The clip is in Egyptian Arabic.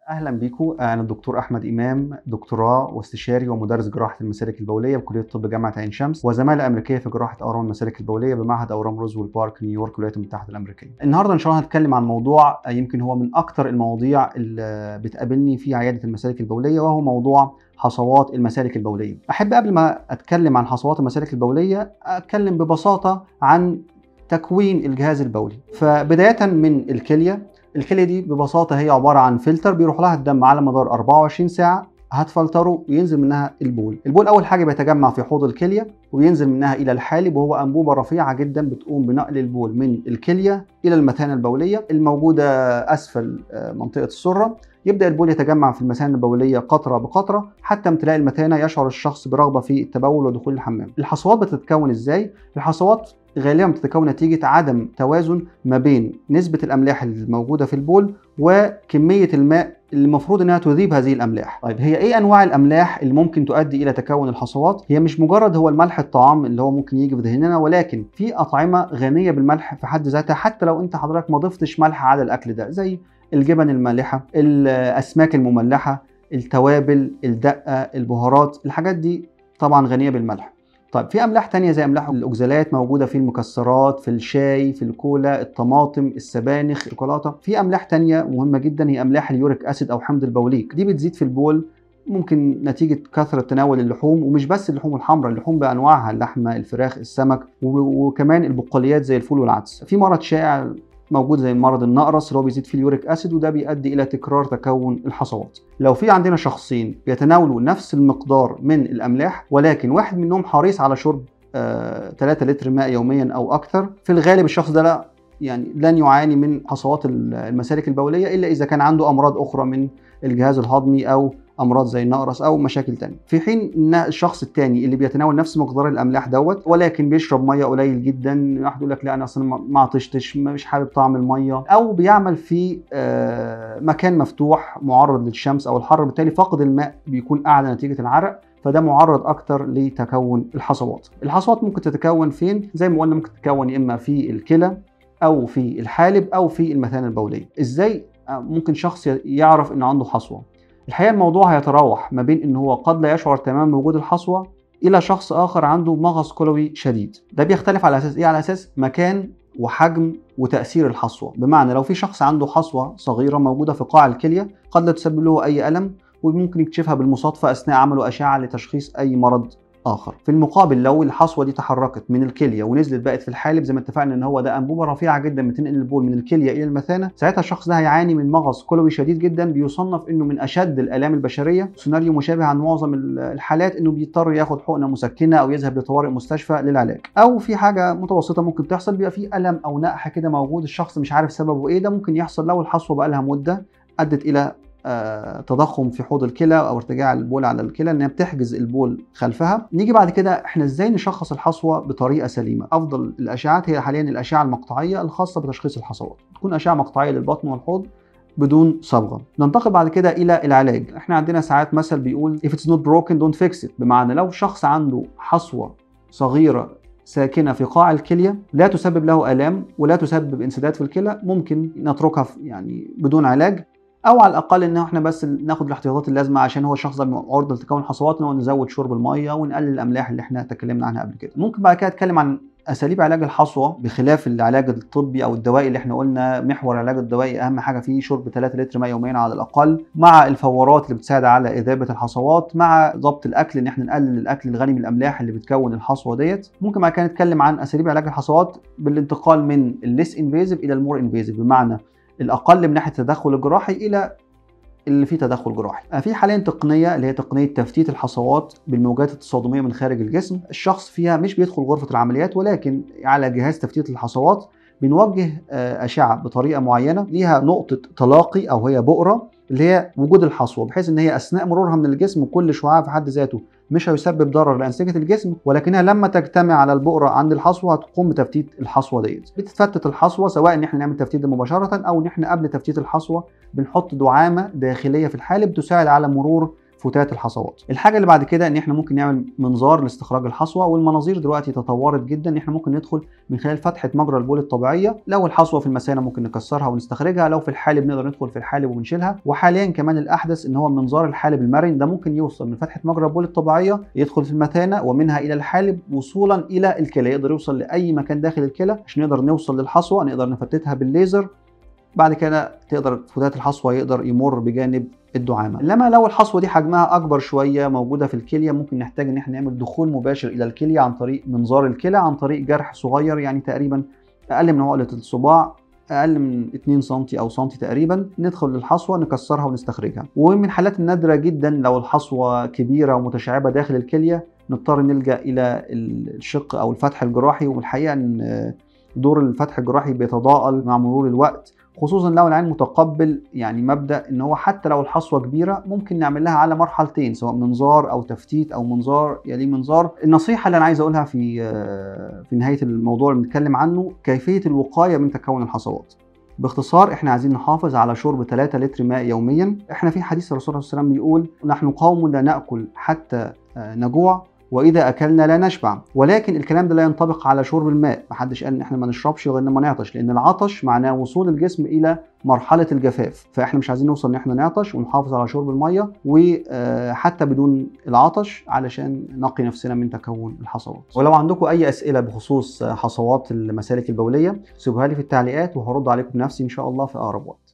اهلا بيكم انا الدكتور احمد امام دكتوراه واستشاري ومدرس جراحه المسالك البوليه بكليه طب جامعه عين شمس وزماله امريكيه في جراحه اورام المسالك البوليه بمعهد اورام روزويل بارك نيويورك الولايات المتحده الامريكيه. النهارده ان شاء الله هنتكلم عن موضوع يمكن هو من اكثر المواضيع اللي بتقابلني في عياده المسالك البوليه وهو موضوع حصوات المسالك البوليه. احب قبل ما اتكلم عن حصوات المسالك البوليه اتكلم ببساطه عن تكوين الجهاز البولي. فبدايه من الكليه الكليه دي ببساطه هي عباره عن فلتر بيروح لها الدم على مدار 24 ساعه هتفلتره وينزل منها البول البول اول حاجه بيتجمع في حوض الكليه وينزل منها الى الحالب وهو انبوبه رفيعه جدا بتقوم بنقل البول من الكليه الى المثانه البوليه الموجوده اسفل منطقه السره يبدا البول يتجمع في المثانه البوليه قطره بقطره حتى امتلاء المثانه يشعر الشخص برغبه في التبول ودخول الحمام الحصوات بتتكون ازاي الحصوات غالبا بتتكون نتيجة عدم توازن ما بين نسبة الأملاح الموجودة في البول وكمية الماء اللي المفروض انها تذيب هذه الاملاح. طيب هي ايه انواع الاملاح اللي ممكن تؤدي الى تكون الحصوات؟ هي مش مجرد هو الملح الطعام اللي هو ممكن يجي في ذهننا ولكن في اطعمه غنيه بالملح في حد ذاتها حتى لو انت حضرتك ما ضفتش ملح على الاكل ده زي الجبن المالحه، الاسماك المملحه، التوابل، الدقه، البهارات، الحاجات دي طبعا غنيه بالملح. طيب في املاح تانية زي املاح الاوكزالات موجوده في المكسرات في الشاي في الكولا الطماطم السبانخ الشوكولاته في املاح تانية مهمه جدا هي املاح اليوريك اسيد او حمض البوليك دي بتزيد في البول ممكن نتيجة كثرة تناول اللحوم ومش بس اللحوم الحمراء اللحوم بأنواعها اللحمة الفراخ السمك وكمان البقوليات زي الفول والعدس في مرض شائع موجود زي مرض النقرس اللي هو بيزيد فيه اليوريك اسيد وده بيؤدي الى تكرار تكون الحصوات. لو في عندنا شخصين بيتناولوا نفس المقدار من الاملاح ولكن واحد منهم حريص على شرب آه 3 لتر ماء يوميا او اكثر في الغالب الشخص ده لا يعني لن يعاني من حصوات المسالك البوليه الا اذا كان عنده امراض اخرى من الجهاز الهضمي او امراض زي النقرس او مشاكل تانية في حين ان الشخص التاني اللي بيتناول نفس مقدار الاملاح دوت ولكن بيشرب ميه قليل جدا واحد يقول لك لا انا اصلا ما عطشتش مش حابب طعم الميه او بيعمل في مكان مفتوح معرض للشمس او الحر بالتالي فقد الماء بيكون اعلى نتيجه العرق فده معرض اكتر لتكون الحصوات الحصوات ممكن تتكون فين زي ما قلنا ممكن تتكون يا اما في الكلى او في الحالب او في المثانه البوليه ازاي ممكن شخص يعرف انه عنده حصوه الحقيقه الموضوع هيتراوح ما بين ان هو قد لا يشعر تماما بوجود الحصوه الى شخص اخر عنده مغص كلوي شديد ده بيختلف على اساس ايه على اساس مكان وحجم وتاثير الحصوه بمعنى لو في شخص عنده حصوه صغيره موجوده في قاع الكليه قد لا تسبب له اي الم وممكن يكتشفها بالمصادفه اثناء عمله اشعه لتشخيص اي مرض اخر في المقابل لو الحصوه دي تحركت من الكليه ونزلت بقت في الحالب زي ما اتفقنا ان هو ده انبوبه رفيعه جدا بتنقل البول من الكليه الى المثانه ساعتها الشخص ده هيعاني من مغص كلوي شديد جدا بيصنف انه من اشد الالام البشريه سيناريو مشابه عن معظم الحالات انه بيضطر ياخد حقنه مسكنه او يذهب لطوارئ مستشفى للعلاج او في حاجه متوسطه ممكن تحصل بيبقى في الم او نقح كده موجود الشخص مش عارف سببه ايه ده ممكن يحصل لو الحصوه بقى لها مده ادت الى آه تضخم في حوض الكلى او ارتجاع البول على الكلى ان هي بتحجز البول خلفها نيجي بعد كده احنا ازاي نشخص الحصوه بطريقه سليمه افضل الاشعات هي حاليا الاشعه المقطعيه الخاصه بتشخيص الحصوات تكون اشعه مقطعيه للبطن والحوض بدون صبغه ننتقل بعد كده الى العلاج احنا عندنا ساعات مثل بيقول if it's not broken don't fix it بمعنى لو شخص عنده حصوه صغيره ساكنه في قاع الكليه لا تسبب له الام ولا تسبب انسداد في الكلى ممكن نتركها يعني بدون علاج او على الاقل ان احنا بس ناخد الاحتياطات اللازمه عشان هو الشخص ده عرضه لتكون حصوات ان هو نزود شرب الميه ونقلل الاملاح اللي احنا تكلمنا عنها قبل كده ممكن بعد كده اتكلم عن اساليب علاج الحصوه بخلاف العلاج الطبي او الدوائي اللي احنا قلنا محور العلاج الدوائي اهم حاجه فيه شرب 3 لتر ماء يوميا على الاقل مع الفورات اللي بتساعد على اذابه الحصوات مع ضبط الاكل ان احنا نقلل الاكل الغني بالاملاح اللي بتكون الحصوه ديت ممكن بعد كده نتكلم عن اساليب علاج الحصوات بالانتقال من الليس انفيزيف الى المور انفيزيف بمعنى الاقل من ناحيه التدخل الجراحي الى اللي فيه تدخل جراحي. في حاليا تقنيه اللي هي تقنيه تفتيت الحصوات بالموجات التصادميه من خارج الجسم، الشخص فيها مش بيدخل غرفه العمليات ولكن على جهاز تفتيت الحصوات بنوجه اشعه بطريقه معينه ليها نقطه تلاقي او هي بؤره اللي هي وجود الحصوه بحيث ان هي اثناء مرورها من الجسم كل شعاع في حد ذاته مش هيسبب ضرر لانسجه الجسم ولكنها لما تجتمع على البؤره عند الحصوه هتقوم بتفتيت الحصوه ديت بتتفتت الحصوه سواء ان احنا نعمل تفتيت ده مباشره او ان احنا قبل تفتيت الحصوه بنحط دعامه داخليه في الحالب تساعد على مرور فتات الحصوات الحاجه اللي بعد كده ان احنا ممكن نعمل منظار لاستخراج الحصوه والمناظير دلوقتي تطورت جدا ان احنا ممكن ندخل من خلال فتحه مجرى البول الطبيعيه لو الحصوه في المثانه ممكن نكسرها ونستخرجها لو في الحالب نقدر ندخل في الحالب ونشيلها وحاليا كمان الاحدث ان هو منظار الحالب المرن ده ممكن يوصل من فتحه مجرى البول الطبيعيه يدخل في المثانه ومنها الى الحالب وصولا الى الكلى يقدر يوصل لاي مكان داخل الكلى عشان نقدر نوصل للحصوه نقدر نفتتها بالليزر بعد كده تقدر فتات الحصوه يقدر يمر بجانب الدعامه انما لو الحصوه دي حجمها اكبر شويه موجوده في الكليه ممكن نحتاج ان احنا نعمل دخول مباشر الى الكليه عن طريق منظار الكلى عن طريق جرح صغير يعني تقريبا اقل من عقله الصباع اقل من 2 سم او سم تقريبا ندخل للحصوه نكسرها ونستخرجها ومن الحالات النادره جدا لو الحصوه كبيره ومتشعبه داخل الكليه نضطر نلجا الى الشق او الفتح الجراحي والحقيقه ان دور الفتح الجراحي بيتضاءل مع مرور الوقت خصوصا لو العين متقبل يعني مبدا ان هو حتى لو الحصوه كبيره ممكن نعمل لها على مرحلتين سواء منظار او تفتيت او منظار يليه منظار النصيحه اللي انا عايز اقولها في في نهايه الموضوع اللي بنتكلم عنه كيفيه الوقايه من تكون الحصوات باختصار احنا عايزين نحافظ على شرب 3 لتر ماء يوميا احنا في حديث الرسول صلى الله عليه وسلم بيقول نحن قوم لا ناكل حتى نجوع واذا اكلنا لا نشبع ولكن الكلام ده لا ينطبق على شرب الماء محدش قال ان احنا ما نشربش لغايه ما نعطش لان العطش معناه وصول الجسم الى مرحله الجفاف فاحنا مش عايزين نوصل ان احنا نعطش ونحافظ على شرب الميه وحتى بدون العطش علشان نقي نفسنا من تكون الحصوات ولو عندكم اي اسئله بخصوص حصوات المسالك البوليه سيبوها لي في التعليقات وهرد عليكم بنفسي ان شاء الله في اقرب وقت